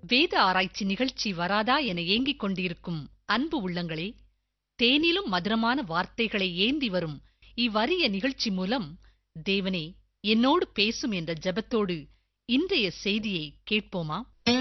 வேத ஆராய்ச்சி நிகழ்ச்சி வராதா என ஏங்கிக் கொண்டிருக்கும் அன்பு உள்ளங்களே தேனிலும் மதுரமான வார்த்தைகளை ஏந்தி வரும் இவ்வரிய நிகழ்ச்சி மூலம் தேவனே என்னோடு பேசும் என்ற ஜெபத்தோடு இன்றைய செய்தியை கேட்போமா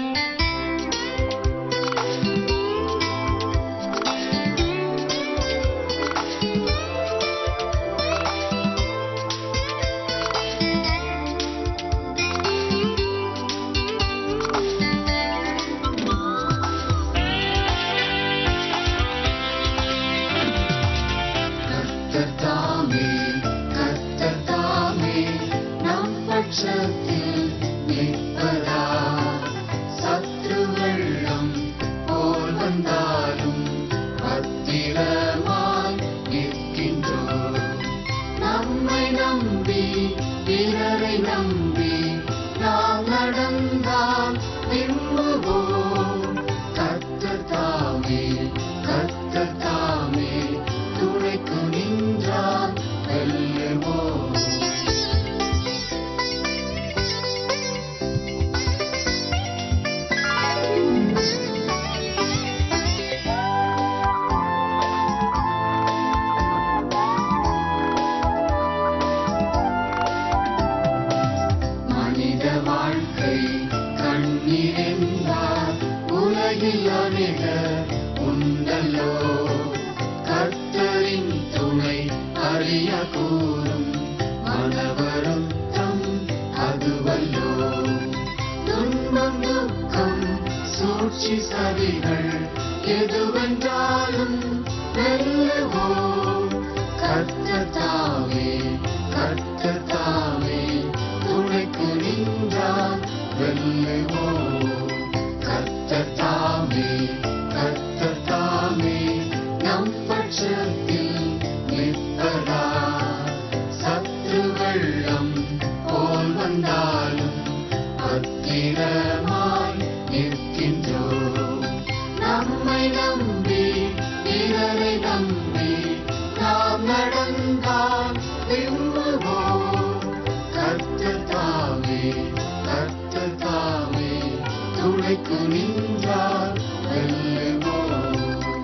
கர்த்தத்தாமே கர்த்தத்தாமே நம் பட்சத்தில் நிற்பதா சத்ரு வெள்ளம் போல் வந்தாலும் பத்திரமாய் நிற்கின்றோம் நம்மை நம்பி பிறரை நம்பி நாம் நடந்தால் விரும்புவோம் கர்த்தத்தாமே கர்த்தத்தாமே துணைக்கு நின்றால் வெல்லுவோம் மனித வாழ்க்கை கண்ணீர் என்பார் உலகில் அநேகர் உண்டல்லோ கர்த்தரின் துணை அறிய கூறும் மனவருத்தம் அதுவல்லோ துன்பம் துக்கம் சூழ்ச்சி சதிகள் எதுவென்றாலும் வெல்லுவோம் கர்த்தத்தாமே கர்த்தத்தாமே துணைக்கு நின்றால் வெல்லுவோம் கர்த்தத்தாமே கர்த்தத்தாமே நம் பட்சத்தில் நிற்பதா சத்ரு வெள்ளம் போல் வந்தாலும் பத்திரமாய் நிற்கின்றோம் நம்மை நம்பி பிறரை நம்பி நாம் நடந்தால் விரும்புவோம் கர்த்தத்தாமே கர்த்தத்தாமே துணைக்கு நின்றால் வெல்லுவோம்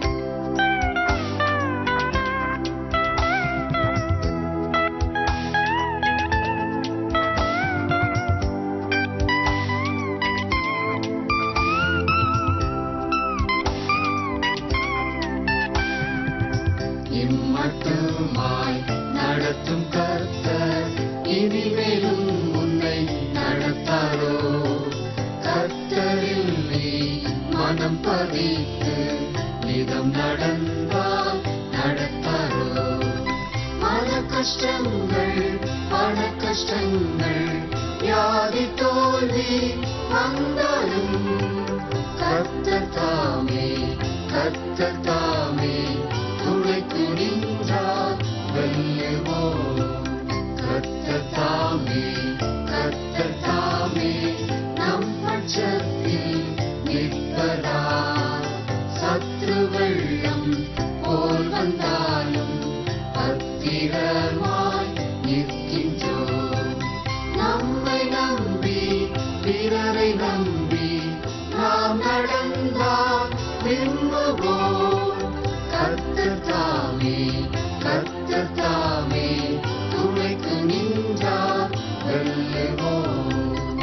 இம்மட்டுமாய் நடத்தும் கர்த்தர் இனிமேலும் உன்னை நடத்தாரோ கர்த்தரில் நீ மனம் பதித்து நிதம் நடந்தால் நடத்தாரோ மன கஷ்டங்கள் பண கஷ்டங்கள் வியாதி தோல்வி வந்தாலும் கர்த்தத்தாமே கர்த்தத்தாமே துணைக்கு நின்றால் வெல்லுவோம் கர்த்தத்தாமே கர்த்தத்தாமே நம் பட்சத்தில் நிற்பதா சத்ரு வெள்ளம் போல் வந்தாலும் பத்திரமாய் நிற்கின்றோம் நம்மை நம்பி பிறரை நம்பி நாம் நடந்தால் விரும்புவோம் கர்த்தத்தாமே கர்த்தத்தாமே துணைக்கு நின்றால் வெல்லுவோம்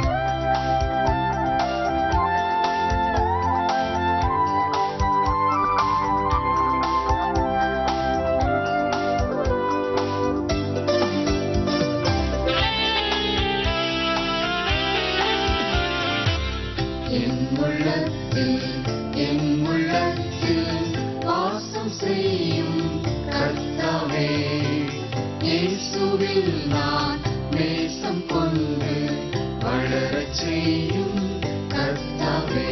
என் உள்ளத்தில் என் உள்ளத்தில் வாசம் செய்யும் கர்த்தாவே இயேசுவில் நான் நேசம் கொண்டு வளரச் செய்யும் கர்த்தாவே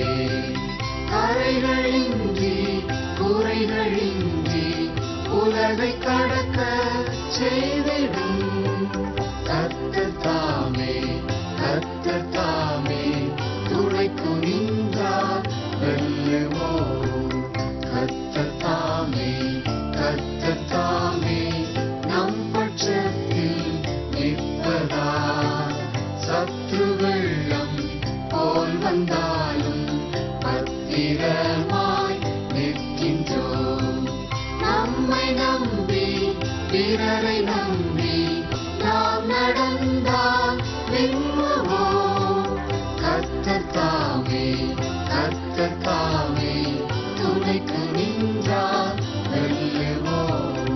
கரைகளின்றி குறைகளின்றி உலகை கடக்க செய்திடும் கர்த்தத்தாமே கர்த்தத்தாமே துணைக்கு நின்றால் வெல்லுவோம் கர்த்தத்தாமே கர்த்தத்தாமே நம் பட்சத்தில் நிற்பதா சத்ரு வெள்ளம் போல் வந்தாலும் பிறரை நம்பி நாம் நடந்தால் வெல்லுவோம் கர்த்தர் தாமே கர்த்தர் தாமே துணைக்கு நின்றால் வெல்லுவோம்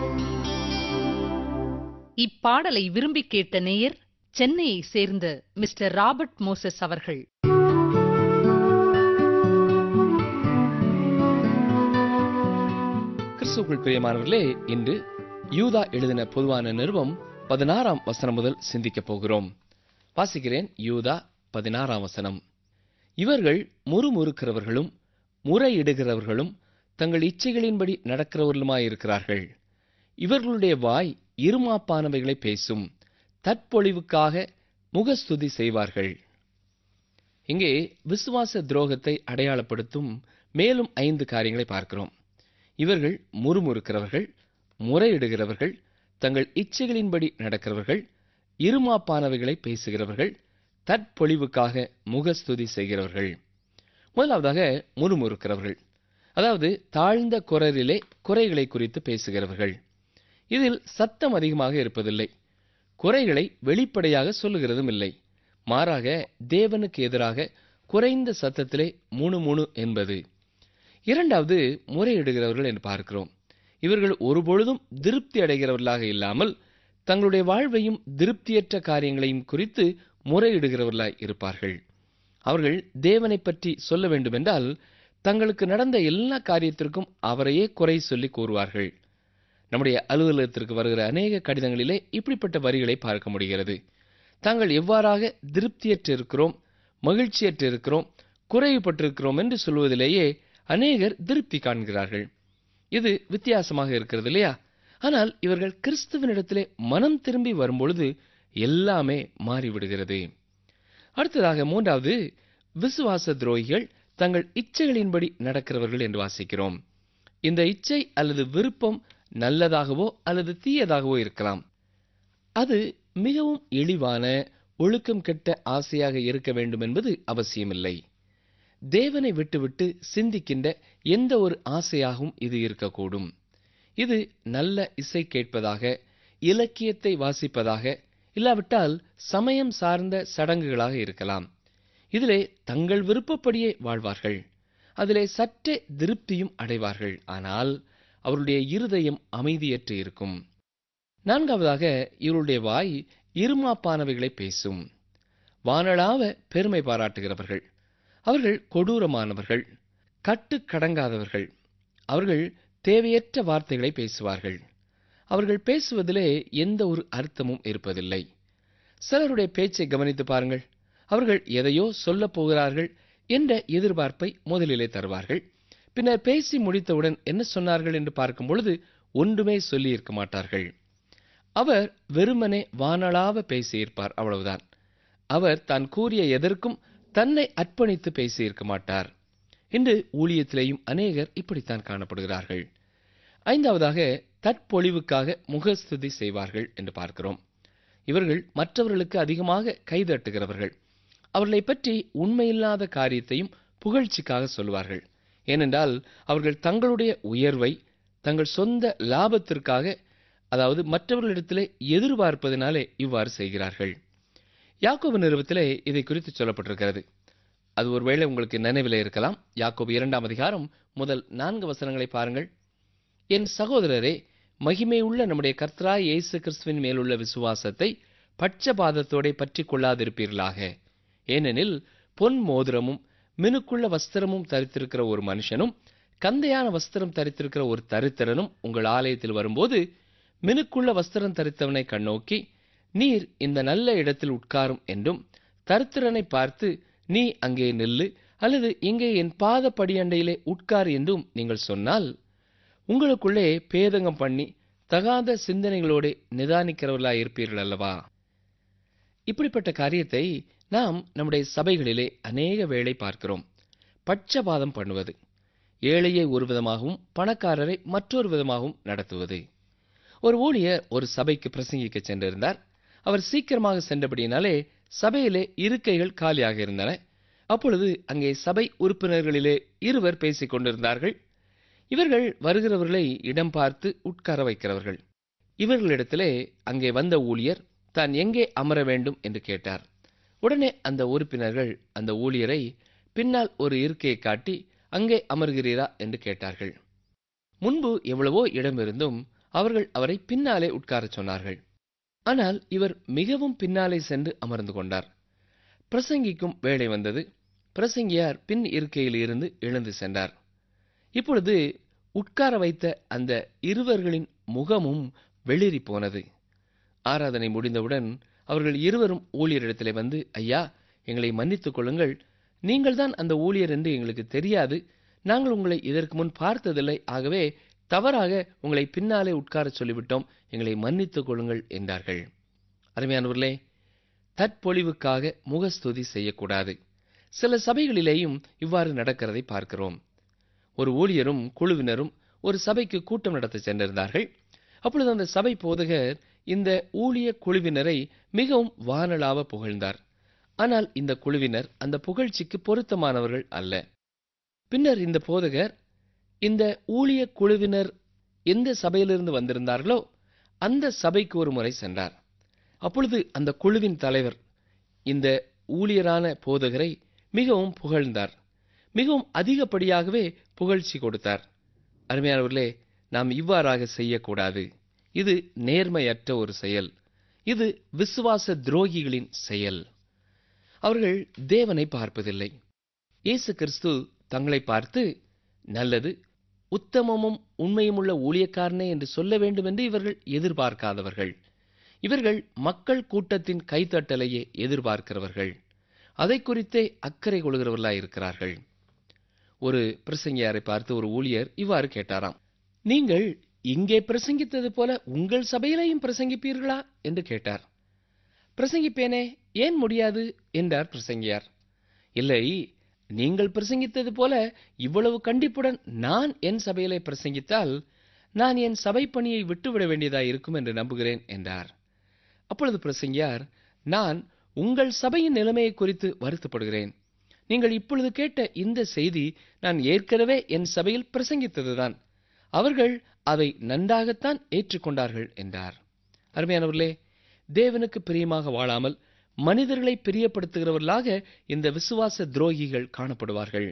இப்பாடலை விரும்பி கேட்ட நேயர் சென்னையை சேர்ந்த மிஸ்டர் ராபர்ட் மோசஸ் அவர்கள் கிறிஸ்துவுக்குள் பிரியமானவர்களே இன்று யூதா எழுதின பொதுவான நிருபம் பதினாறாம் வசனம் முதல் சிந்திக்கப் போகிறோம் வாசிக்கிறேன் யூதா பதினாறாம் வசனம் இவர்கள் முறுமுறுக்கிறவர்களும் முறையிடுகிறவர்களும் தங்கள் இச்சைகளின்படி நடக்கிறவர்களுமாயிருக்கிறார்கள் இவர்களுடைய வாய் இருமாப்பானவைகளை பேசும் தற்பொழிவுக்காக முகஸ்துதி செய்வார்கள் இங்கே விசுவாச துரோகத்தை அடையாளப்படுத்தும் மேலும் ஐந்து காரியங்களை பார்க்கிறோம் இவர்கள் முறுமுறுக்கிறவர்கள் முறையிடுகிறவர்கள் தங்கள் இச்சைகளின்படி நடக்கிறவர்கள் இருமாப்பானவைகளை பேசுகிறவர்கள் தற்பொழிவுக்காக முகஸ்துதி செய்கிறவர்கள் முதலாவதாக முறுமுறுக்கிறவர்கள் அதாவது தாழ்ந்த குரலிலே குறைகளை குறித்து பேசுகிறவர்கள் இதில் சத்தம் அதிகமாக இருப்பதில்லை குறைகளை வெளிப்படையாக சொல்லுகிறதும் இல்லை மாறாக தேவனுக்கு எதிராக குறைந்த சத்தத்திலே முணு முணு என்பது இரண்டாவது முறையிடுகிறவர்கள் என்று பார்க்கிறோம் இவர்கள் ஒருபொழுதும் திருப்தி அடைகிறவர்களாக இல்லாமல் தங்களுடைய வாழ்வையும் திருப்தியற்ற காரியங்களையும் குறித்து முறையிடுகிறவர்களாய் இருப்பார்கள் அவர்கள் தேவனை பற்றி சொல்ல வேண்டுமென்றால் தங்களுக்கு நடந்த எல்லா காரியத்திற்கும் அவரையே குறை சொல்லி கூறுவார்கள் நம்முடைய அலுவலகத்திற்கு வருகிற அநேக கடிதங்களிலே இப்படிப்பட்ட வரிகளை பார்க்க முடிகிறது தாங்கள் எவ்வாறாக திருப்தியற்று இருக்கிறோம் மகிழ்ச்சியற்று இருக்கிறோம் குறைவுபட்டிருக்கிறோம் என்று சொல்வதிலேயே அநேகர் திருப்தி காண்கிறார்கள் இது வித்தியாசமாக இருக்கிறது இல்லையா ஆனால் இவர்கள் கிறிஸ்துவனிடத்திலே மனம் திரும்பி வரும்பொழுது எல்லாமே மாறிவிடுகிறது அடுத்ததாக மூன்றாவது விசுவாச துரோகிகள் தங்கள் இச்சைகளின்படி நடக்கிறவர்கள் என்று வாசிக்கிறோம் இந்த இச்சை அல்லது விருப்பம் நல்லதாகவோ அல்லது தீயதாகவோ இருக்கலாம் அது மிகவும் இழிவான ஒழுக்கம் கெட்ட ஆசையாக இருக்க வேண்டும் என்பது அவசியமில்லை தேவனை விட்டுவிட்டு சிந்திக்கின்ற எந்த ஒரு ஆசையாகவும் இது இருக்கக்கூடும் இது நல்ல இசை கேட்பதாக இலக்கியத்தை வாசிப்பதாக இல்லாவிட்டால் சமயம் சார்ந்த சடங்குகளாக இருக்கலாம் இதிலே தங்கள் விருப்பப்படியே வாழ்வார்கள் அதிலே சற்றே திருப்தியும் அடைவார்கள் ஆனால் அவருடைய இருதயம் அமைதியற்று இருக்கும் நான்காவதாக இவருடைய வாய் இருமாப்பானவைகளை பேசும் வானளாவ பெருமை பாராட்டுகிறவர்கள் அவர்கள் கொடூரமானவர்கள் கட்டுக்கடங்காதவர்கள் அவர்கள் தேவையற்ற வார்த்தைகளை பேசுவார்கள் அவர்கள் பேசுவதிலே எந்த ஒரு அர்த்தமும் இருப்பதில்லை சிலருடைய பேச்சை கவனித்து பாருங்கள் அவர்கள் எதையோ சொல்லப் போகிறார்கள் என்ற எதிர்பார்ப்பை முதலிலே தருவார்கள் பின்னர் பேசி முடித்தவுடன் என்ன சொன்னார்கள் என்று பார்க்கும் பொழுது ஒன்றுமே சொல்லியிருக்க மாட்டார்கள் அவர் வெறுமனே வானளாவ பேசியிருப்பார் அவ்வளவுதான் அவர் தான் கூறிய எதற்கும் தன்னை அர்ப்பணித்து பேசியிருக்க மாட்டார் இன்று ஊழியத்திலேயும் அநேகர் இப்படித்தான் காணப்படுகிறார்கள் ஐந்தாவதாக தற்பொழிவுக்காக முகஸ்துதி செய்வார்கள் என்று பார்க்கிறோம் இவர்கள் மற்றவர்களுக்கு அதிகமாக கைதட்டுகிறவர்கள் அவர்களை பற்றி உண்மையில்லாத காரியத்தையும் புகழ்ச்சிக்காக சொல்வார்கள் ஏனென்றால் அவர்கள் தங்களுடைய உயர்வை தங்கள் சொந்த லாபத்திற்காக அதாவது மற்றவர்களிடத்திலே எதிர்பார்ப்பதினாலே இவ்வாறு செய்கிறார்கள் யாக்கோபு நிறுவத்திலே இதை குறித்து சொல்லப்பட்டிருக்கிறது அது ஒருவேளை உங்களுக்கு நினைவிலே இருக்கலாம் யாக்கோபு இரண்டாம் அதிகாரம் முதல் நான்கு வசனங்களை பாருங்கள் என் சகோதரரே மகிமையுள்ள நம்முடைய கர்த்தராய் இயேசு கிறிஸ்துவின் மேலுள்ள விசுவாசத்தை பட்சபாதத்தோடே பற்றி கொள்ளாதிருப்பீர்களாக ஏனெனில் பொன் மோதிரமும் மினுக்குள்ள வஸ்திரமும் தரித்திருக்கிற ஒரு மனுஷனும் கந்தையான வஸ்திரம் தரித்திருக்கிற ஒரு தரித்திரனும் உங்கள் ஆலயத்தில் வரும்போது மினுக்குள்ள வஸ்திரம் தரித்தவனை கண்ணோக்கி நீர் இந்த நல்ல இடத்தில் உட்காரும் என்றும் தரித்திரனை பார்த்து நீ அங்கே நில்லு அல்லது இங்கே என் பாத படியண்டையிலே உட்கார் என்றும் நீங்கள் சொன்னால் உங்களுக்குள்ளே பேதங்கம் பண்ணி தகாத சிந்தனைகளோடு நிதானிக்கிறவர்களாய் இருப்பீர்கள் அல்லவா இப்படிப்பட்ட காரியத்தை நாம் நம்முடைய சபைகளிலே அநேக வேளை பார்க்கிறோம் பட்சபாதம் பண்ணுவது ஏழையை ஒரு விதமாகவும் பணக்காரரை மற்றொரு விதமாகவும் நடத்துவது ஒரு ஊழியர் ஒரு சபைக்கு பிரசங்கிக்க சென்றிருந்தார் அவர் சீக்கிரமாக சென்றபடியினாலே சபையிலே இருக்கைகள் காலியாக இருந்தன அப்பொழுது அங்கே சபை உறுப்பினர்களிலே இருவர் பேசிக் கொண்டிருந்தார்கள் இவர்கள் வருகிறவர்களை இடம் பார்த்து உட்கார வைக்கிறவர்கள் இவர்களிடத்திலே அங்கே வந்த ஊழியர் தான் எங்கே அமர வேண்டும் என்று கேட்டார் உடனே அந்த உறுப்பினர்கள் அந்த ஊழியரை பின்னால் ஒரு இருக்கையை காட்டி அங்கே அமர்கிறீரா என்று கேட்டார்கள் முன்பு எவ்வளவோ இடம் இருந்தும் அவர்கள் அவரை பின்னாலே உட்காரச் சொன்னார்கள் ஆனால் இவர் மிகவும் பின்னாலே சென்று அமர்ந்து கொண்டார் பிரசங்கிக்கும் வேலை வந்தது பிரசங்கியார் பின் இருக்கையில் இருந்து எழுந்து சென்றார் இப்பொழுது உட்கார வைத்த அந்த இருவர்களின் முகமும் வெளிரி போனது ஆராதனை முடிந்தவுடன் அவர்கள் இருவரும் ஊழியரிடத்திலே வந்து ஐயா எங்களை மன்னித்துக் கொள்ளுங்கள் நீங்கள்தான் அந்த ஊழியர் என்று எங்களுக்கு தெரியாது நாங்கள் உங்களை இதற்கு முன் பார்த்ததில்லை ஆகவே தவறாக உங்களை பின்னாலே உட்காரச் சொல்லிவிட்டோம் எங்களை மன்னித்துக் கொள்ளுங்கள் என்றார்கள் அருமையானவர்களே தற்பொழிவுக்காக முகஸ்துதி செய்யக்கூடாது சில சபைகளிலேயும் இவ்வாறு நடக்கிறதை பார்க்கிறோம் ஒரு ஊழியரும் குழுவினரும் ஒரு சபைக்கு கூட்டம் நடத்த சென்றிருந்தார்கள் அப்பொழுது அந்த சபை போதகர் இந்த ஊழிய குழுவினரை மிகவும் வானலாவ புகழ்ந்தார் ஆனால் இந்த குழுவினர் அந்த புகழ்ச்சிக்கு பொருத்தமானவர்கள் அல்ல பின்னர் இந்த போதகர் இந்த ஊழிய குழுவினர் எந்த சபையிலிருந்து வந்திருந்தார்களோ அந்த சபைக்கு ஒரு முறை சென்றார் அப்பொழுது அந்த குழுவின் தலைவர் இந்த ஊழியரான போதகரை மிகவும் புகழ்ந்தார் மிகவும் அதிகப்படியாகவே புகழ்ச்சி கொடுத்தார் அருமையானவர்களே நாம் இவ்வாறாக செய்யக்கூடாது இது நேர்மையற்ற ஒரு செயல் இது விசுவாச துரோகிகளின் செயல் அவர்கள் தேவனை பார்ப்பதில்லை இயேசு கிறிஸ்து தங்களை பார்த்து நல்லது உத்தமமும் உண்மையுமுள்ள ஊழியக்காரனே என்று சொல்ல வேண்டும் என்று இவர்கள் எதிர்பார்க்காதவர்கள் இவர்கள் மக்கள் கூட்டத்தின் கைத்தட்டலையே எதிர்பார்க்கிறவர்கள் அதை குறித்தே அக்கறை கொள்கிறவர்களாய் இருக்கிறார்கள் ஒரு பிரசங்கியாரை பார்த்து ஒரு ஊழியர் இவ்வாறு கேட்டாராம் நீங்கள் இங்கே பிரசங்கித்தது போல உங்கள் சபையிலையும் பிரசங்கிப்பீர்களா என்று கேட்டார் பிரசங்கிப்பேனே ஏன் முடியாது என்றார் பிரசங்கியார் இல்லை நீங்கள் பிரசங்கித்தது போல இவ்வளவு கண்டிப்புடன் நான் என் சபையிலே பிரசங்கித்தால் நான் என் சபை பணியை விட்டுவிட வேண்டியதாய் இருக்கும் என்று நம்புகிறேன் என்றார் அப்பொழுது பிரசங்கியார் நான் உங்கள் சபையின் நிலைமையை குறித்து வருத்தப்படுகிறேன் நீங்கள் இப்பொழுது கேட்ட இந்த செய்தி நான் ஏற்கனவே என் சபையில் பிரசங்கித்ததுதான் அவர்கள் அதை நன்றாகத்தான் ஏற்றுக்கொண்டார்கள் என்றார் அருமையானவர்களே தேவனுக்கு பிரியமாக வாழாமல் மனிதர்களை பிரியப்படுத்துகிறவர்களாக இந்த விசுவாச துரோகிகள் காணப்படுவார்கள்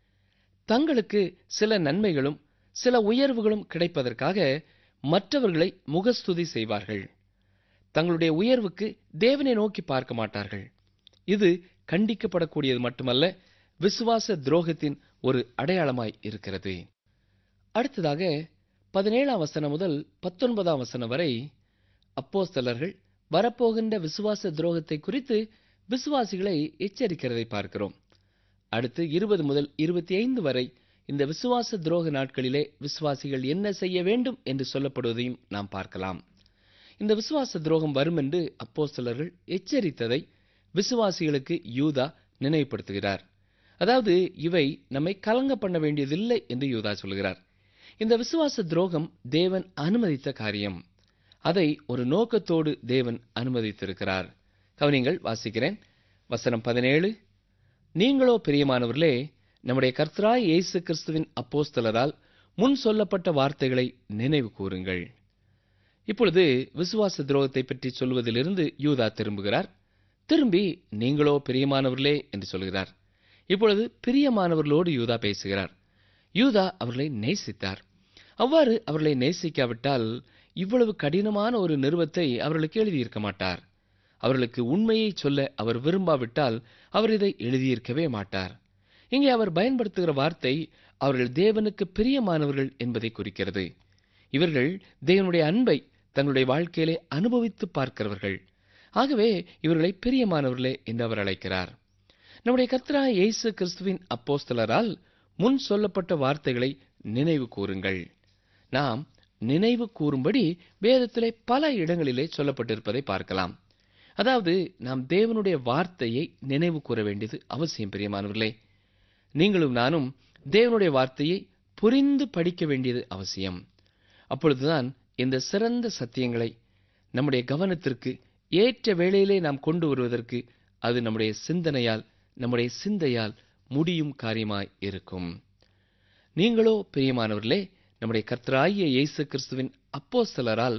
தங்களுக்கு சில நன்மைகளும் சில உயர்வுகளும் கிடைப்பதற்காக மற்றவர்களை முகஸ்துதி செய்வார்கள் தங்களுடைய உயர்வுக்கு தேவனை நோக்கி பார்க்க மாட்டார்கள் இது கண்டிக்கப்படக்கூடியது மட்டுமல்ல விசுவாச துரோகத்தின் ஒரு அடையாளமாய் இருக்கிறது அடுத்ததாக பதினேழாம் வசனம் முதல் பத்தொன்பதாம் வசனம் வரை அப்போஸ்தலர்கள் வரப்போகின்ற விசுவாச துரோகத்தை குறித்து விசுவாசிகளை எச்சரிக்கிறதை பார்க்கிறோம் அடுத்து இருபது முதல் இருபத்தி ஐந்து வரை இந்த விசுவாச துரோக நாட்களிலே விசுவாசிகள் என்ன செய்ய வேண்டும் என்று சொல்லப்படுவதையும் நாம் பார்க்கலாம் இந்த விசுவாச துரோகம் வரும் என்று அப்போஸ்தலர்கள் எச்சரித்ததை விசுவாசிகளுக்கு யூதா நினைவுபடுத்துகிறார் அதாவது இவை நம்மை கலங்க பண்ண வேண்டியதில்லை என்று யூதா சொல்கிறார் இந்த விசுவாச துரோகம் தேவன் அனுமதித்த காரியம் அதை ஒரு நோக்கத்தோடு தேவன் அனுமதித்திருக்கிறார் கவனிங்கள் வாசிக்கிறேன் வசனம் பதினேழு நீங்களோ பிரியமானவர்களே நம்முடைய கர்த்தராய் இயேசு கிறிஸ்துவின் அப்போஸ்தலரால் முன் சொல்லப்பட்ட வார்த்தைகளை நினைவு கூறுங்கள் இப்பொழுது விசுவாச துரோகத்தை பற்றி சொல்வதிலிருந்து யூதா திரும்புகிறார் திரும்பி நீங்களோ பிரியமானவர்களே என்று சொல்கிறார் இப்பொழுது பிரியமானவர்களோடு யூதா பேசுகிறார் யூதா அவர்களை நேசித்தார் அவ்வாறு அவர்களை நேசிக்காவிட்டால் இவ்வளவு கடினமான ஒரு நிறுவத்தை அவர்களுக்கு எழுதியிருக்க மாட்டார் அவர்களுக்கு உண்மையை சொல்ல அவர் விரும்பாவிட்டால் அவர் இதை எழுதியிருக்கவே மாட்டார் இங்கே அவர் பயன்படுத்துகிற வார்த்தை அவர்கள் தேவனுக்கு பிரியமானவர்கள் என்பதை குறிக்கிறது இவர்கள் தேவனுடைய அன்பை தங்களுடைய வாழ்க்கையிலே அனுபவித்து பார்க்கிறவர்கள் ஆகவே இவர்களை பிரியமானவர்களே என்று அவர் அழைக்கிறார் நம்முடைய கர்த்தராய இயேசு கிறிஸ்துவின் அப்போஸ்தலரால் முன் சொல்லப்பட்ட வார்த்தைகளை நினைவு கூறுங்கள் நாம் நினைவு கூறும்படி வேதத்திலே பல இடங்களிலே சொல்லப்பட்டிருப்பதை பார்க்கலாம் அதாவது நாம் தேவனுடைய வார்த்தையை நினைவு கூற வேண்டியது அவசியம் பிரியமானவர்களே நீங்களும் நானும் தேவனுடைய வார்த்தையை புரிந்து படிக்க வேண்டியது அவசியம் அப்பொழுதுதான் இந்த சிறந்த சத்தியங்களை நம்முடைய கவனத்திற்கு ஏற்ற வேளையிலே நாம் கொண்டு வருவதற்கு அது நம்முடைய சிந்தனையால் நம்முடைய சிந்தையால் முடியும் காரியமாய் இருக்கும் நீங்களோ பிரியமானவர்களே நம்முடைய கர்த்தராகிய இயேசு கிறிஸ்துவின் அப்போஸ்தலரால்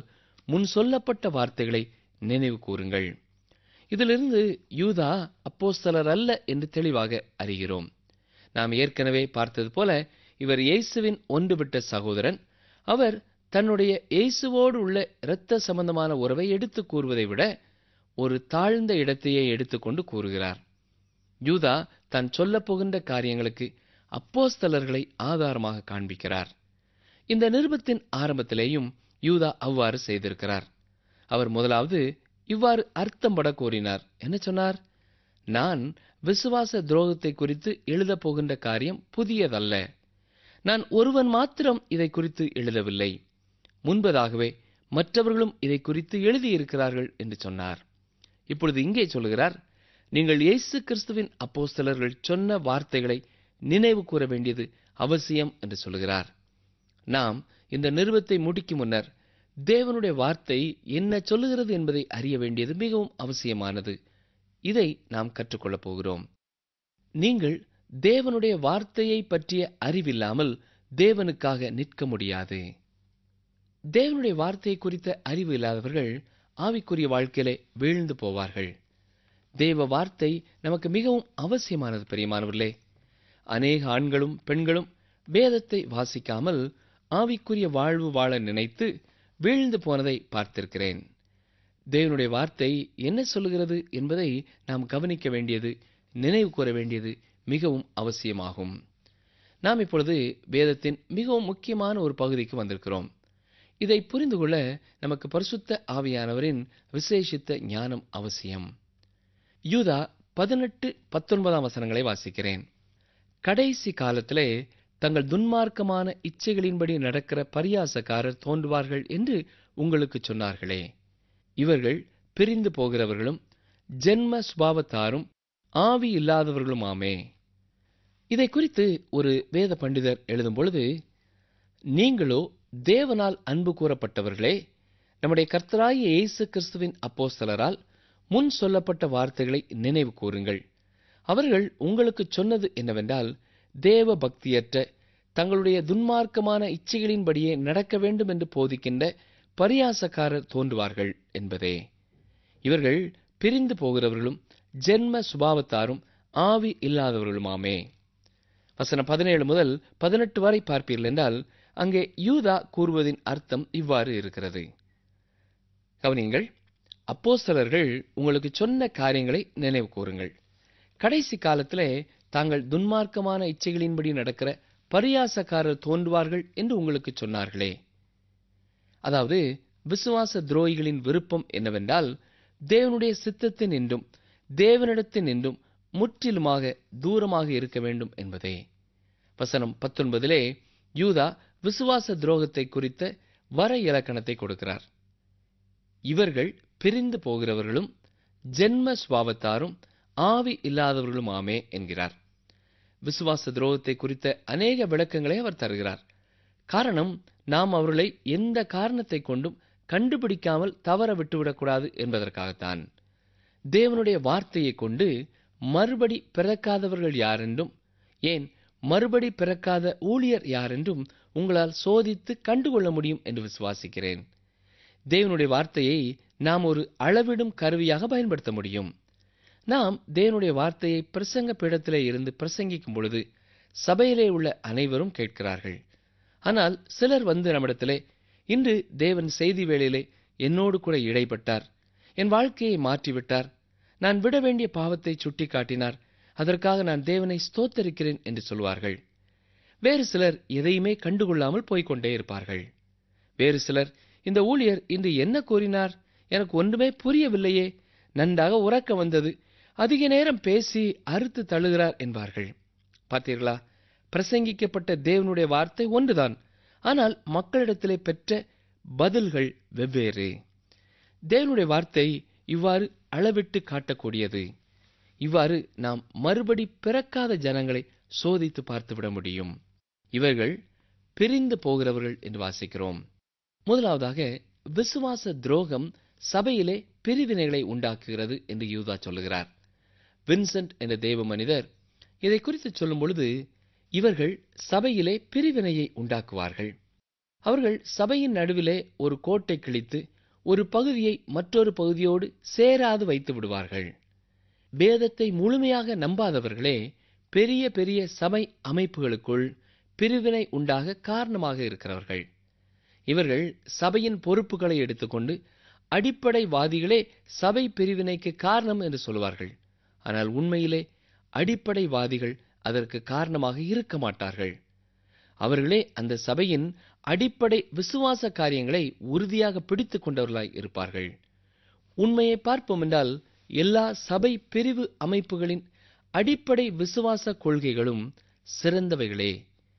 முன் சொல்லப்பட்ட வார்த்தைகளை நினைவு கூறுங்கள் இதிலிருந்து யூதா அப்போஸ்தலர் அல்ல என்று தெளிவாக அறிகிறோம் நாம் ஏற்கனவே பார்த்தது போல இவர் இயேசுவின் ஒன்றுவிட்ட சகோதரன் அவர் தன்னுடைய இயேசுவோடு உள்ள இரத்த சம்பந்தமான உறவை எடுத்து கூறுவதை விட ஒரு தாழ்ந்த இடத்தையே எடுத்துக்கொண்டு கூறுகிறார் யூதா தான் சொல்லப் போகின்ற காரியங்களுக்கு அப்போஸ்தலர்களை ஆதாரமாக காண்பிக்கிறார் இந்த நிருபத்தின் ஆரம்பத்திலேயும் யூதா அவ்வாறு செய்திருக்கிறார் அவர் முதலாவது இவ்வாறு அர்த்தம் பட கூறினார் என்ன சொன்னார் நான் விசுவாச துரோகத்தை குறித்து எழுதப் போகின்ற காரியம் புதியதல்ல நான் ஒருவன் மாத்திரம் இதை குறித்து எழுதவில்லை முன்பதாகவே மற்றவர்களும் இதை குறித்து எழுதியிருக்கிறார்கள் என்று சொன்னார் இப்பொழுது இங்கே சொல்கிறார் நீங்கள் இயேசு கிறிஸ்துவின் அப்போஸ்தலர்கள் சொன்ன வார்த்தைகளை நினைவு கூற வேண்டியது அவசியம் என்று சொல்கிறார் நாம் இந்த நிறுவத்தை முடிக்கும் முன்னர் தேவனுடைய வார்த்தை என்ன சொல்லுகிறது என்பதை அறிய வேண்டியது மிகவும் அவசியமானது இதை நாம் கற்றுக்கொள்ளப் போகிறோம் நீங்கள் தேவனுடைய வார்த்தையை பற்றிய அறிவில்லாமல் தேவனுக்காக நிற்க முடியாது தேவனுடைய வார்த்தையை குறித்த அறிவு இல்லாதவர்கள் ஆவிக்குரிய வாழ்க்கையிலே வீழ்ந்து போவார்கள் தேவ வார்த்தை நமக்கு மிகவும் அவசியமானது பெரியமானவர்களே அநேக ஆண்களும் பெண்களும் வேதத்தை வாசிக்காமல் ஆவிக்குரிய வாழ்வு வாழ நினைத்து வீழ்ந்து போனதை பார்த்திருக்கிறேன் தேவனுடைய வார்த்தை என்ன சொல்லுகிறது என்பதை நாம் கவனிக்க வேண்டியது நினைவு கூற வேண்டியது மிகவும் அவசியமாகும் நாம் இப்பொழுது வேதத்தின் மிகவும் முக்கியமான ஒரு பகுதிக்கு வந்திருக்கிறோம் இதை புரிந்து கொள்ள நமக்கு பரிசுத்த ஆவியானவரின் விசேஷித்த ஞானம் அவசியம் யூதா பதினெட்டு பத்தொன்பதாம் வசனங்களை வாசிக்கிறேன் கடைசி காலத்திலே தங்கள் துன்மார்க்கமான இச்சைகளின்படி நடக்கிற பரியாசக்காரர் தோன்றுவார்கள் என்று உங்களுக்கு சொன்னார்களே இவர்கள் பிரிந்து போகிறவர்களும் ஜென்ம சுபாவத்தாரும் ஆவி இல்லாதவர்களுமாமே இதை குறித்து ஒரு வேத பண்டிதர் எழுதும் பொழுது நீங்களோ தேவனால் அன்பு கூறப்பட்டவர்களே நம்முடைய கர்த்தராகிய இயேசு கிறிஸ்துவின் அப்போஸ்தலரால் முன் சொல்லப்பட்ட வார்த்தைகளை நினைவு கூறுங்கள் அவர்கள் உங்களுக்கு சொன்னது என்னவென்றால் தேவ பக்தியற்ற தங்களுடைய துன்மார்க்கமான இச்சைகளின்படியே நடக்க வேண்டும் என்று போதிக்கின்ற பரியாசக்காரர் தோன்றுவார்கள் என்பதே இவர்கள் பிரிந்து போகிறவர்களும் ஜென்ம சுபாவத்தாரும் ஆவி இல்லாதவர்களுமாமே வசனம் பதினேழு முதல் பதினெட்டு வரை பார்ப்பீர்கள் என்றால் அங்கே யூதா கூறுவதின் அர்த்தம் இவ்வாறு இருக்கிறது கவனியுங்கள் அப்போஸ்தலர்கள் உங்களுக்கு சொன்ன காரியங்களை நினைவு கூறுங்கள் கடைசி காலத்திலே தாங்கள் துன்மார்க்கமான இச்சைகளின்படி நடக்கிற பரியாசக்காரர் தோன்றுவார்கள் என்று உங்களுக்கு சொன்னார்களே அதாவது விசுவாச துரோகிகளின் விருப்பம் என்னவென்றால் தேவனுடைய சித்தத்தின் என்றும் தேவனிடத்தின் என்றும் முற்றிலுமாக தூரமாக இருக்க வேண்டும் என்பதே வசனம் பத்தொன்பதிலே யூதா விசுவாச துரோகத்தை குறித்த வர இலக்கணத்தை கொடுக்கிறார் இவர்கள் பிரிந்து போகிறவர்களும் ஜென்ம சுவாவத்தாரும் ஆவி இல்லாதவர்களுமாமே என்கிறார் விசுவாச துரோகத்தை குறித்த அநேக விளக்கங்களை அவர் தருகிறார் காரணம் நாம் அவர்களை எந்த காரணத்தை கொண்டும் கண்டுபிடிக்காமல் தவற விட்டுவிடக்கூடாது என்பதற்காகத்தான் தேவனுடைய வார்த்தையை கொண்டு மறுபடி பிறக்காதவர்கள் யாரென்றும் ஏன் மறுபடி பிறக்காத ஊழியர் யாரென்றும் உங்களால் சோதித்து கண்டுகொள்ள முடியும் என்று விசுவாசிக்கிறேன் தேவனுடைய வார்த்தையை நாம் ஒரு அளவிடும் கருவியாக பயன்படுத்த முடியும் நாம் தேவனுடைய வார்த்தையை பிரசங்க பீடத்திலே இருந்து பிரசங்கிக்கும் பொழுது சபையிலே உள்ள அனைவரும் கேட்கிறார்கள் ஆனால் சிலர் வந்து நம்மிடத்திலே இன்று தேவன் செய்தி வேளையிலே என்னோடு கூட இடைப்பட்டார் என் வாழ்க்கையை மாற்றிவிட்டார் நான் விட வேண்டிய பாவத்தை சுட்டிக்காட்டினார் அதற்காக நான் தேவனை ஸ்தோத்தரிக்கிறேன் என்று சொல்வார்கள் வேறு சிலர் எதையுமே கண்டுகொள்ளாமல் போய்க்கொண்டே இருப்பார்கள் வேறு சிலர் இந்த ஊழியர் இன்று என்ன கூறினார் எனக்கு ஒன்றுமே புரியவில்லையே நன்றாக உறக்க வந்தது அதிக நேரம் பேசி அறுத்து தழுகிறார் என்பார்கள் பார்த்தீர்களா பிரசங்கிக்கப்பட்ட தேவனுடைய வார்த்தை ஒன்றுதான் ஆனால் மக்களிடத்திலே பெற்ற பதில்கள் வெவ்வேறு தேவனுடைய வார்த்தை இவ்வாறு அளவிட்டு காட்டக்கூடியது இவ்வாறு நாம் மறுபடி பிறக்காத ஜனங்களை சோதித்து பார்த்துவிட முடியும் இவர்கள் பிரிந்து போகிறவர்கள் என்று வாசிக்கிறோம் முதலாவதாக விசுவாச துரோகம் சபையிலே பிரிவினைகளை உண்டாக்குகிறது என்று யூதா சொல்லுகிறார் வின்சென்ட் என்ற தேவ மனிதர் இதை குறித்து சொல்லும் பொழுது இவர்கள் சபையிலே பிரிவினையை உண்டாக்குவார்கள் அவர்கள் சபையின் நடுவிலே ஒரு கோட்டை கிழித்து ஒரு பகுதியை மற்றொரு பகுதியோடு சேராது வைத்து விடுவார்கள் வேதத்தை முழுமையாக நம்பாதவர்களே பெரிய பெரிய சபை அமைப்புகளுக்குள் பிரிவினை உண்டாக காரணமாக இருக்கிறவர்கள் இவர்கள் சபையின் பொறுப்புகளை எடுத்துக்கொண்டு அடிப்படைவாதிகளே சபை பிரிவினைக்கு காரணம் என்று சொல்வார்கள் ஆனால் உண்மையிலே அடிப்படைவாதிகள் அதற்கு காரணமாக இருக்க மாட்டார்கள் அவர்களே அந்த சபையின் அடிப்படை விசுவாச காரியங்களை உறுதியாக பிடித்துக் கொண்டவர்களாய் இருப்பார்கள் உண்மையை பார்ப்போம் என்றால் எல்லா சபை பிரிவு அமைப்புகளின் அடிப்படை விசுவாச கொள்கைகளும் சிறந்தவைகளே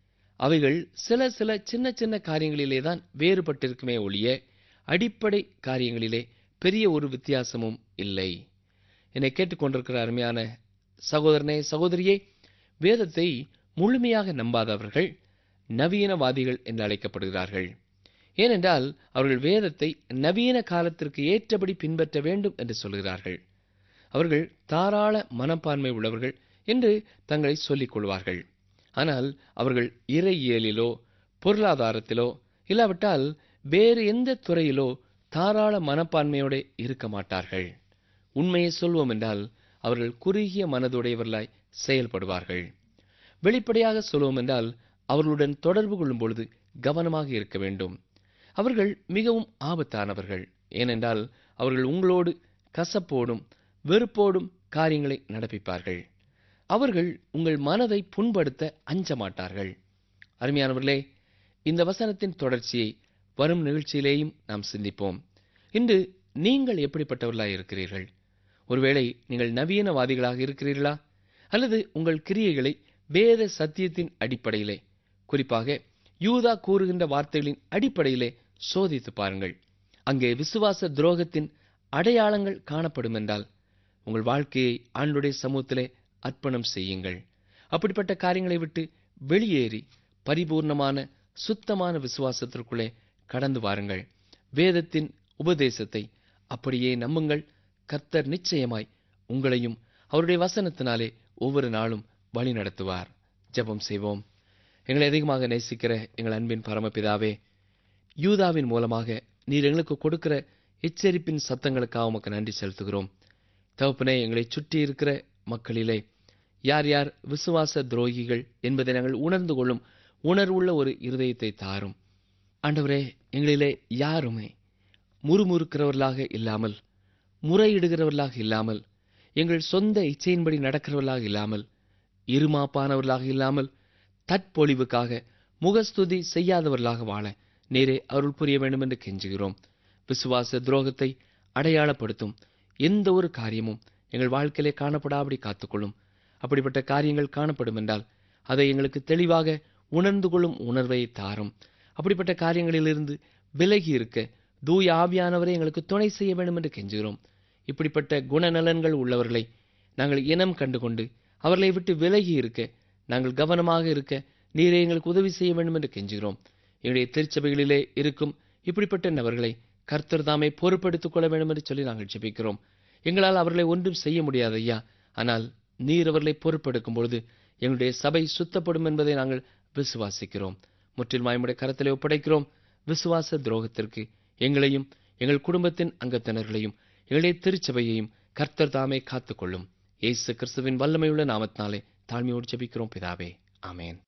அவைகள் சில சில சின்ன சின்ன காரியங்களிலே தான் வேறுபட்டிருக்குமே ஒழிய அடிப்படை காரியங்களிலே பெரிய ஒரு வித்தியாசமும் இல்லை என்னை கேட்டுக்கொண்டிருக்கிற அருமையான சகோதரனே சகோதரியே வேதத்தை முழுமையாக நம்பாதவர்கள் நவீனவாதிகள் என்று அழைக்கப்படுகிறார்கள் ஏனென்றால் அவர்கள் வேதத்தை நவீன காலத்திற்கு ஏற்றபடி பின்பற்ற வேண்டும் என்று சொல்கிறார்கள் அவர்கள் தாராள மனப்பான்மை உள்ளவர்கள் என்று தங்களை சொல்லிக் கொள்வார்கள் ஆனால் அவர்கள் இறையியலிலோ பொருளாதாரத்திலோ இல்லாவிட்டால் வேறு எந்த துறையிலோ தாராள மனப்பான்மையோடு இருக்க மாட்டார்கள் உண்மையை சொல்வோம் என்றால் அவர்கள் குறுகிய மனதுடையவர்களாய் செயல்படுவார்கள் வெளிப்படையாக சொல்வோம் என்றால் அவர்களுடன் தொடர்பு கொள்ளும் பொழுது கவனமாக இருக்க வேண்டும் அவர்கள் மிகவும் ஆபத்தானவர்கள் ஏனென்றால் அவர்கள் உங்களோடு கசப்போடும் வெறுப்போடும் காரியங்களை நடப்பிப்பார்கள் அவர்கள் உங்கள் மனதை புண்படுத்த அஞ்ச மாட்டார்கள் அருமையானவர்களே இந்த வசனத்தின் தொடர்ச்சியை வரும் நிகழ்ச்சியிலேயும் நாம் சிந்திப்போம் இன்று நீங்கள் எப்படிப்பட்டவர்களாய் இருக்கிறீர்கள் ஒருவேளை நீங்கள் நவீனவாதிகளாக இருக்கிறீர்களா அல்லது உங்கள் கிரியைகளை வேத சத்தியத்தின் அடிப்படையிலே குறிப்பாக யூதா கூறுகின்ற வார்த்தைகளின் அடிப்படையிலே சோதித்து பாருங்கள் அங்கே விசுவாச துரோகத்தின் அடையாளங்கள் காணப்படும் என்றால் உங்கள் வாழ்க்கையை ஆண்டுடைய சமூகத்திலே அர்ப்பணம் செய்யுங்கள் அப்படிப்பட்ட காரியங்களை விட்டு வெளியேறி பரிபூர்ணமான சுத்தமான விசுவாசத்திற்குள்ளே கடந்து வாருங்கள் வேதத்தின் உபதேசத்தை அப்படியே நம்புங்கள் கர்த்தர் நிச்சயமாய் உங்களையும் அவருடைய வசனத்தினாலே ஒவ்வொரு நாளும் வழி நடத்துவார் ஜெபம் செய்வோம் எங்களை அதிகமாக நேசிக்கிற எங்கள் அன்பின் பரமபிதாவே யூதாவின் மூலமாக நீர் எங்களுக்கு கொடுக்கிற எச்சரிப்பின் சத்தங்களுக்காக உமக்கு நன்றி செலுத்துகிறோம் தகப்பனே எங்களை சுற்றி இருக்கிற மக்களிலே யார் யார் விசுவாச துரோகிகள் என்பதை நாங்கள் உணர்ந்து கொள்ளும் உணர்வுள்ள ஒரு இருதயத்தை தாரும் ஆண்டவரே எங்களிலே யாருமே முறுமுறுக்கிறவர்களாக இல்லாமல் முறையிடுகிறவர்களாக இல்லாமல் எங்கள் சொந்த இச்சையின்படி நடக்கிறவர்களாக இல்லாமல் இருமாப்பானவர்களாக இல்லாமல் தற்பொழிவுக்காக முகஸ்துதி செய்யாதவர்களாக வாழ நேரே அருள் புரிய வேண்டும் என்று கெஞ்சுகிறோம் விசுவாச துரோகத்தை அடையாளப்படுத்தும் எந்த ஒரு காரியமும் எங்கள் வாழ்க்கையிலே காணப்படாபடி காத்துக்கொள்ளும் அப்படிப்பட்ட காரியங்கள் காணப்படும் என்றால் அதை எங்களுக்கு தெளிவாக உணர்ந்து கொள்ளும் உணர்வை தாரும் அப்படிப்பட்ட காரியங்களிலிருந்து விலகி இருக்க தூய ஆவியானவரை எங்களுக்கு துணை செய்ய வேண்டும் என்று கெஞ்சுகிறோம் இப்படிப்பட்ட குணநலன்கள் உள்ளவர்களை நாங்கள் இனம் கண்டுகொண்டு அவர்களை விட்டு விலகி இருக்க நாங்கள் கவனமாக இருக்க நீரே எங்களுக்கு உதவி செய்ய வேண்டும் என்று கெஞ்சுகிறோம் எங்களுடைய திருச்சபைகளிலே இருக்கும் இப்படிப்பட்ட நபர்களை கர்த்தர் தாமே பொறுப்படுத்திக் கொள்ள வேண்டும் என்று சொல்லி நாங்கள் ஜெபிக்கிறோம் எங்களால் அவர்களை ஒன்றும் செய்ய முடியாது ஐயா ஆனால் நீர் அவர்களை பொறுப்பெடுக்கும் பொழுது எங்களுடைய சபை சுத்தப்படும் என்பதை நாங்கள் விசுவாசிக்கிறோம் முற்றிலுமாய் உம்முடைய கரத்திலே ஒப்படைக்கிறோம் விசுவாச துரோகத்திற்கு எங்களையும் எங்கள் குடும்பத்தின் அங்கத்தினர்களையும் எங்களுடைய திருச்சபையையும் கர்த்தர் தாமே காத்துக்கொள்ளும் இயேசு கிறிஸ்துவின் வல்லமையுள்ள நாமத்தினாலே தாழ்மையோடு ஜெபிக்கிறோம் பிதாவே ஆமென்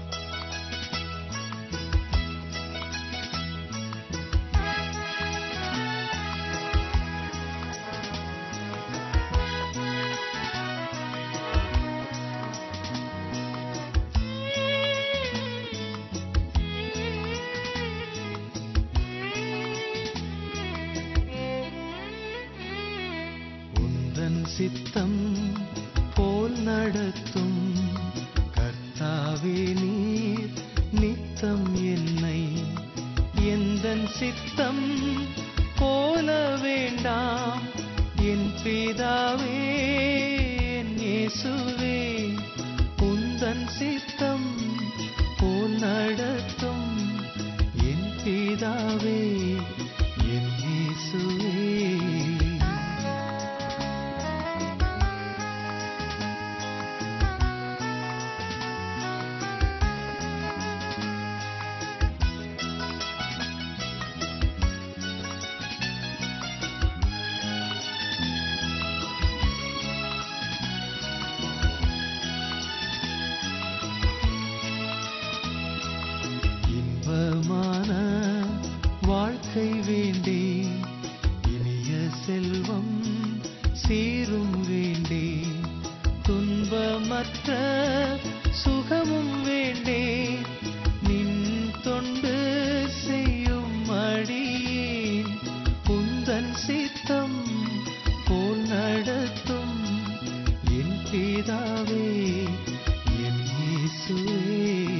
உந்தன் சித்தம் போல் நடத்தும் கர்த்தாவே நீர் நித்தம் என்னை எந்தன் சித்தம் போல வேண்டாம் என் பிதாவே என் இயேசுவே உந்தன் சித்தம் போல் நடத்தும் என் பிதாவே என் இயேசுவே வேண்டேன் இனிய செல்வம் சீரும் வேண்டேன் துன்பமற்ற சுகமும் வேண்டேன் நின் தொண்டு செய்யும் அடியேன் உந்தன் சித்தம் போல் நடத்தும் என் பிதாவே என் இயேசுவே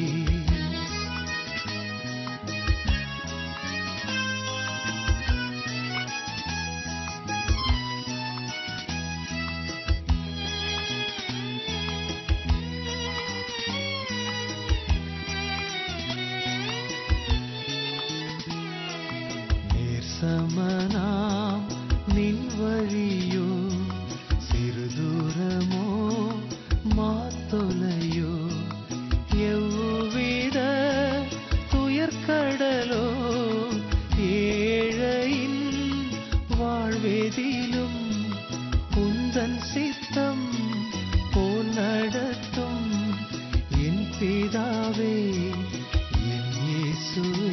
நேர்சமனாம் நின் வழியோ சிறு தூரமோ மாத்தொலையோ எவ்வித துயர்கடலோ ஏழையின் வாழ்வெதிலும் உந்தன் சித்தம் போல் நடத்தும் என் பிதாவே என் இயேசுவே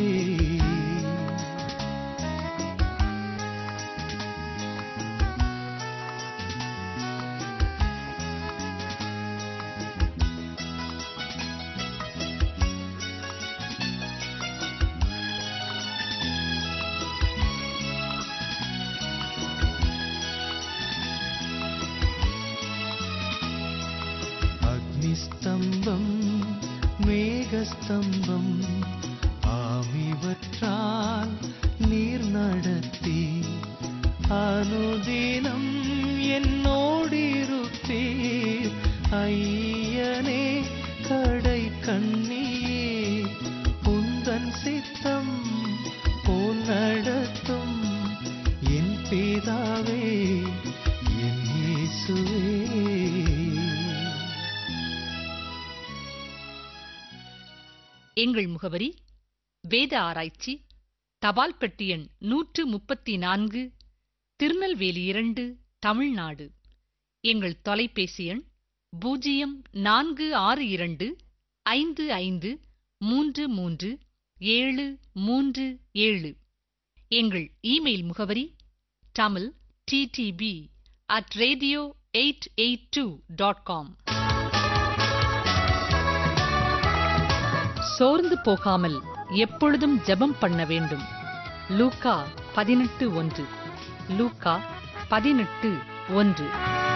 அக்னிஸ்தம்பம் மேகஸ்தம்பம் ஆமிவற்றால் நீர் நடத்தி அனுதினம் என்னோடிருப்பீர் ஐயனே கடை கண்ணியே உந்தன் சித்தம் போல் நடத்தும் என் பிதாவே என் இயேசுவே எங்கள் முகவரி வேத ஆராய்ச்சி தபால் பெட்டி எண் நூற்று முப்பத்தி நான்கு திருநெல்வேலி இரண்டு தமிழ்நாடு எங்கள் தொலைபேசி எண் பூஜ்ஜியம் நான்கு ஆறு இரண்டு ஐந்து ஐந்து மூன்று மூன்று ஏழு மூன்று ஏழு எங்கள் இமெயில் முகவரி Tamil DTP at radio eight eight two dot com சோர்ந்து போகாமல் எப்பொழுதும் ஜெபம் பண்ண வேண்டும் லூக்கா பதினெட்டு ஒன்று லூக்கா பதினெட்டு ஒன்று